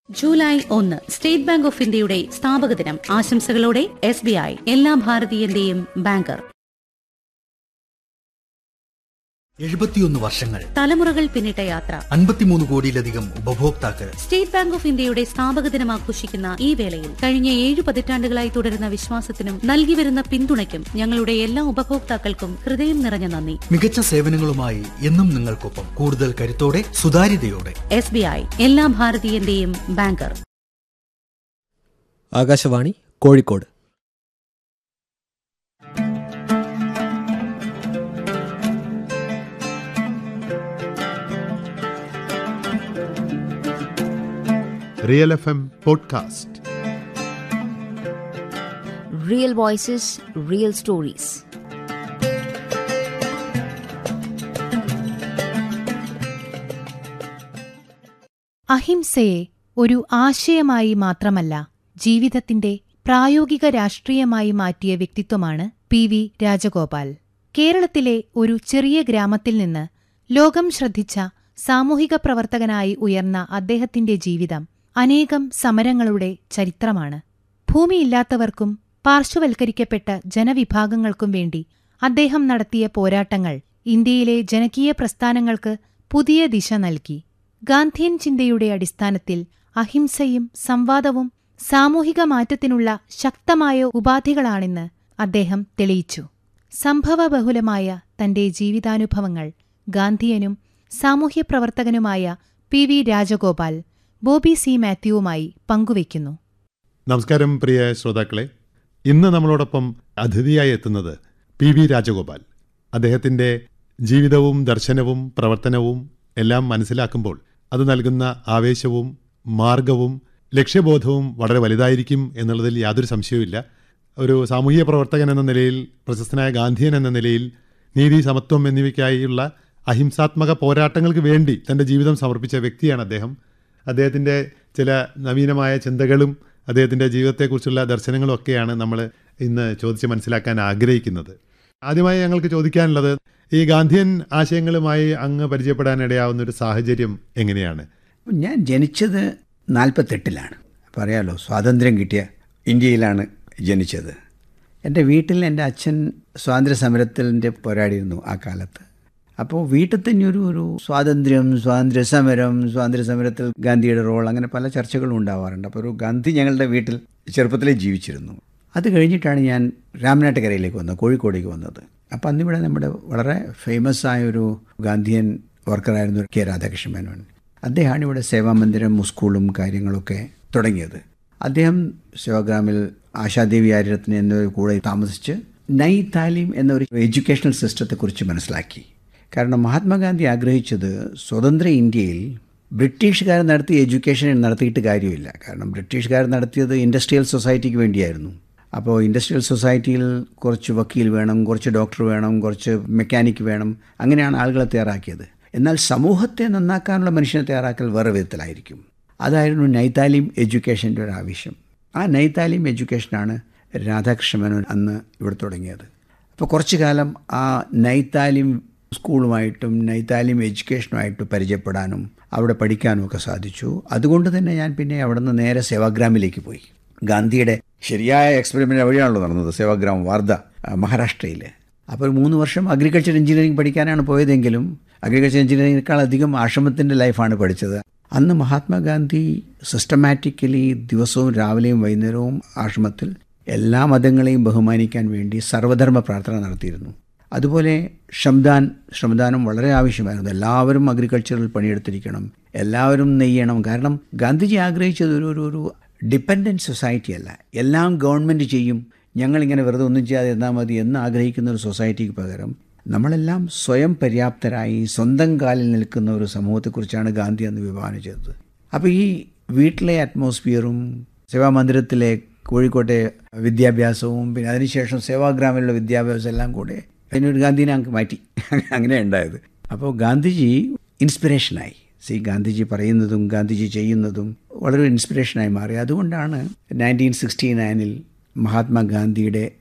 July ഒന്ന് state bank of ഇന്ത്യയുടെ സ്ഥാപക ദിനം ആശംസകളോടെ എസ് ബി ഐ എല്ലാ ഭാരതീയന്റെയും ബാങ്കർ എഴുപത്തിയൊന്ന് വർഷങ്ങൾ തലമുറകൾ പിന്നിട്ട യാത്ര അൻപത്തിമൂന്ന് കോടിയിലധികം ഉപഭോക്താക്കൾ സ്റ്റേറ്റ് ബാങ്ക് ഓഫ് ഇന്ത്യയുടെ സ്ഥാപക ദിനം ആഘോഷിക്കുന്ന ഈ വേളയിൽ കഴിഞ്ഞ ഏഴ് പതിറ്റാണ്ടുകളായി തുടരുന്ന വിശ്വാസത്തിനും നൽകി വരുന്ന പിന്തുണയ്ക്കും ഞങ്ങളുടെ എല്ലാ ഉപഭോക്താക്കൾക്കും ഹൃദയം നിറഞ്ഞ നന്ദി മികച്ച സേവനങ്ങളുമായി എന്നും നിങ്ങൾക്കൊപ്പം കൂടുതൽ കരുത്തോടെ സുതാര്യതയോടെ എസ് ബി ഐ എല്ലാ ഭാരതീയന്റെയും banker Akashvani Kozhikode real F M podcast Real voices, real stories. അഹിംസയെ ഒരു ആശയമായി മാത്രമല്ല ജീവിതത്തിന്റെ പ്രായോഗിക രാഷ്ട്രീയമായി മാറ്റിയ വ്യക്തിത്വമാണ് പി വി രാജഗോപാൽ കേരളത്തിലെ ഒരു ചെറിയ ഗ്രാമത്തിൽ നിന്ന് ലോകം ശ്രദ്ധിച്ച സാമൂഹിക പ്രവർത്തകനായി ഉയർന്ന അദ്ദേഹത്തിന്റെ ജീവിതം അനേകം സമരങ്ങളുടെ ചരിത്രമാണ് ഭൂമിയില്ലാത്തവർക്കും പാർശ്വവൽക്കരിക്കപ്പെട്ട ജനവിഭാഗങ്ങൾക്കും വേണ്ടി അദ്ദേഹം നടത്തിയ പോരാട്ടങ്ങൾ ഇന്ത്യയിലെ ജനകീയ പ്രസ്ഥാനങ്ങൾക്ക് പുതിയ ദിശ നൽകി ഗാന്ധിയൻ ചിന്തയുടെ അടിസ്ഥാനത്തിൽ അഹിംസയും സംവാദവും സാമൂഹിക മാറ്റത്തിനുള്ള ശക്തമായ ഉപാധികളാണെന്ന് അദ്ദേഹം തെളിയിച്ചു സംഭവബഹുലമായ തന്റെ ജീവിതാനുഭവങ്ങൾ ഗാന്ധിയനും സാമൂഹ്യപ്രവർത്തകനുമായ P V Rajagopal Bobby C മാത്യുവുമായി പങ്കുവയ്ക്കുന്നു നമസ്കാരം പ്രിയ ശ്രോതാക്കളെ ഇന്ന് നമ്മളോടൊപ്പം അതിഥിയായി എത്തുന്നത് പി വി രാജഗോപാൽ അദ്ദേഹത്തിൻ്റെ ജീവിതവും ദർശനവും പ്രവർത്തനവും എല്ലാം മനസ്സിലാക്കുമ്പോൾ അത് നൽകുന്ന ആവേശവും മാർഗവും ലക്ഷ്യബോധവും വളരെ വലുതായിരിക്കും എന്നുള്ളതിൽ യാതൊരു സംശയവുമില്ല ഒരു സാമൂഹിക പ്രവർത്തകൻ എന്ന നിലയിൽ പ്രശസ്തനായ ഗാന്ധിയൻ എന്ന നിലയിൽ നീതി സമത്വം എന്നിവയ്ക്കായുള്ള അഹിംസാത്മക പോരാട്ടങ്ങൾക്ക് വേണ്ടി തൻ്റെ ജീവിതം സമർപ്പിച്ച വ്യക്തിയാണ് അദ്ദേഹം അദ്ദേഹത്തിൻ്റെ ചില നവീനമായ ചിന്തകളും അദ്ദേഹത്തിൻ്റെ ജീവിതത്തെക്കുറിച്ചുള്ള ദർശനങ്ങളും ഒക്കെയാണ് നമ്മൾ ഇന്ന് ചോദിച്ച് മനസ്സിലാക്കാൻ ആഗ്രഹിക്കുന്നത് ആദ്യമായി ഞങ്ങൾക്ക് ചോദിക്കാനുള്ളത് ഈ ഗാന്ധിയൻ ആശയങ്ങളുമായി അങ്ങ് പരിചയപ്പെടാനിടയാവുന്ന ഒരു സാഹചര്യം എങ്ങനെയാണ് ഞാൻ ജനിച്ചത് നാൽപ്പത്തെട്ടിലാണ് പറയാലോ സ്വാതന്ത്ര്യം കിട്ടിയ ഇന്ത്യയിലാണ് ജനിച്ചത് എൻ്റെ വീട്ടിൽ എൻ്റെ അച്ഛൻ സ്വാതന്ത്ര്യ സമരത്തിൻ്റെ പോരാടിയിരുന്നു ആ കാലത്ത് അപ്പോൾ വീട്ടിൽ തന്നെ ഒരു ഒരു സ്വാതന്ത്ര്യം സ്വാതന്ത്ര്യ സമരം സ്വാതന്ത്ര്യ സമരത്തിൽ ഗാന്ധിയുടെ റോൾ അങ്ങനെ പല ചർച്ചകളും ഉണ്ടാവാറുണ്ട് അപ്പോൾ ഒരു ഗാന്ധി ഞങ്ങളുടെ വീട്ടിൽ ചെറുപ്പത്തിലേ ജീവിച്ചിരുന്നു അത് കഴിഞ്ഞിട്ടാണ് ഞാൻ രാമനാട്ടുകരയിലേക്ക് വന്നത് കോഴിക്കോടേക്ക് വന്നത് അപ്പോൾ അന്നിവിടെ നമ്മുടെ വളരെ ഫേമസ് ആയ ഒരു ഗാന്ധിയൻ വർക്കറായിരുന്നു കെ രാധാകൃഷ്ണ മേനോൻ അദ്ദേഹമാണ് ഇവിടെ സേവാമന്ദിരം സ്കൂളും കാര്യങ്ങളൊക്കെ തുടങ്ങിയത് അദ്ദേഹം സേവാഗ്രാമിൽ ആശാദേവി ആര്യരത്ന എന്നിവർ കൂടെ താമസിച്ച് നൈ താലീം എന്ന ഒരു എഡ്യൂക്കേഷണൽ സിസ്റ്റത്തെക്കുറിച്ച് മനസ്സിലാക്കി കാരണം മഹാത്മാഗാന്ധി ആഗ്രഹിച്ചത് സ്വതന്ത്ര ഇന്ത്യയിൽ ബ്രിട്ടീഷുകാർ നടത്തിയ എഡ്യൂക്കേഷൻ നടത്തിയിട്ട് കാര്യമില്ല കാരണം ബ്രിട്ടീഷുകാർ നടത്തിയത് ഇൻഡസ്ട്രിയൽ സൊസൈറ്റിക്ക് വേണ്ടിയായിരുന്നു അപ്പോൾ ഇൻഡസ്ട്രിയൽ സൊസൈറ്റിയിൽ കുറച്ച് വക്കീൽ വേണം കുറച്ച് ഡോക്ടർ വേണം കുറച്ച് മെക്കാനിക് വേണം അങ്ങനെയാണ് ആളുകളെ തയ്യാറാക്കിയത് എന്നാൽ സമൂഹത്തെ നന്നാക്കാനുള്ള മനുഷ്യനെ തയ്യാറാക്കൽ വേറെ വിധത്തിലായിരിക്കും അതായിരുന്നു നൈതാലിം എഡ്യൂക്കേഷൻ്റെ ഒരു ആവശ്യം ആ നൈതാലിം എഡ്യൂക്കേഷനാണ് രാധാകൃഷ്ണമേനോൻ അന്ന് ഇവിടെ തുടങ്ങിയത് അപ്പോൾ കുറച്ചു കാലം ആ നൈതാലിം സ്കൂളുമായിട്ടും നൈതാലിം എഡ്യൂക്കേഷനുമായിട്ട് പരിചയപ്പെടാനും അവിടെ പഠിക്കാനും ഒക്കെ സാധിച്ചു അതുകൊണ്ട് തന്നെ ഞാൻ പിന്നെ അവിടെ നിന്ന് നേരെ സേവാഗ്രാമിലേക്ക് പോയി ഗാന്ധിയുടെ ശരിയായ എക്സ്പെരിമെൻ്റ് വഴിയാണല്ലോ നടന്നത് സേവാഗ്രാം വാർധ മഹാരാഷ്ട്രയിൽ അപ്പോൾ ഒരു മൂന്ന് വർഷം അഗ്രികൾച്ചർ എഞ്ചിനീയറിംഗ് പഠിക്കാനാണ് പോയതെങ്കിലും അഗ്രികൾച്ചർ എഞ്ചിനീയറിംഗിനേക്കാൾ അധികം ആശ്രമത്തിൻ്റെ ലൈഫാണ് പഠിച്ചത് അന്ന് മഹാത്മാഗാന്ധി സിസ്റ്റമാറ്റിക്കലി ദിവസവും രാവിലെയും വൈകുന്നേരവും ആശ്രമത്തിൽ എല്ലാ മതങ്ങളെയും ബഹുമാനിക്കാൻ വേണ്ടി സർവധർമ്മ പ്രാർത്ഥന നടത്തിയിരുന്നു അതുപോലെ ശ്രമദാൻ ശ്രമദാനം വളരെ ആവശ്യമായിരുന്നു എല്ലാവരും അഗ്രികൾച്ചറിൽ പണിയെടുത്തിരിക്കണം എല്ലാവരും നെയ്യണം കാരണം ഗാന്ധിജി ആഗ്രഹിച്ചത് ഒരു ഒരു ഒരു ഡിപ്പെൻഡൻറ്റ് സൊസൈറ്റി അല്ല എല്ലാം ഗവൺമെൻറ് ചെയ്യും ഞങ്ങളിങ്ങനെ വെറുതെ ഒന്നും ചെയ്യാതെ എന്നാൽ മതി എന്ന് ആഗ്രഹിക്കുന്ന ഒരു സൊസൈറ്റിക്ക് പകരം നമ്മളെല്ലാം സ്വയം പര്യാപ്തരായി സ്വന്തം കാലിൽ നിൽക്കുന്ന ഒരു സമൂഹത്തെക്കുറിച്ചാണ് ഗാന്ധി അന്ന് വിഭാവനം ചെയ്തത് അപ്പോൾ ഈ വീട്ടിലെ അറ്റ്മോസ്ഫിയറും സേവാമന്ദിരത്തിലെ കോഴിക്കോട്ടെ വിദ്യാഭ്യാസവും പിന്നെ അതിനുശേഷം സേവാഗ്രാമിലുള്ള വിദ്യാഭ്യാസം എല്ലാം കൂടെ അതിനൊരു ഗാന്ധിനെ അങ്ങ് മാറ്റി അങ്ങനെ ഉണ്ടായത് അപ്പോൾ ഗാന്ധിജി ഇൻസ്പിറേഷനായി സി ഗാന്ധിജി പറയുന്നതും ഗാന്ധിജി ചെയ്യുന്നതും വളരെ ഇൻസ്പിറേഷനായി മാറി അതുകൊണ്ടാണ് നയൻറ്റീൻ സിക്സ്റ്റി നയനിൽ മഹാത്മാഗാന്ധിയുടെ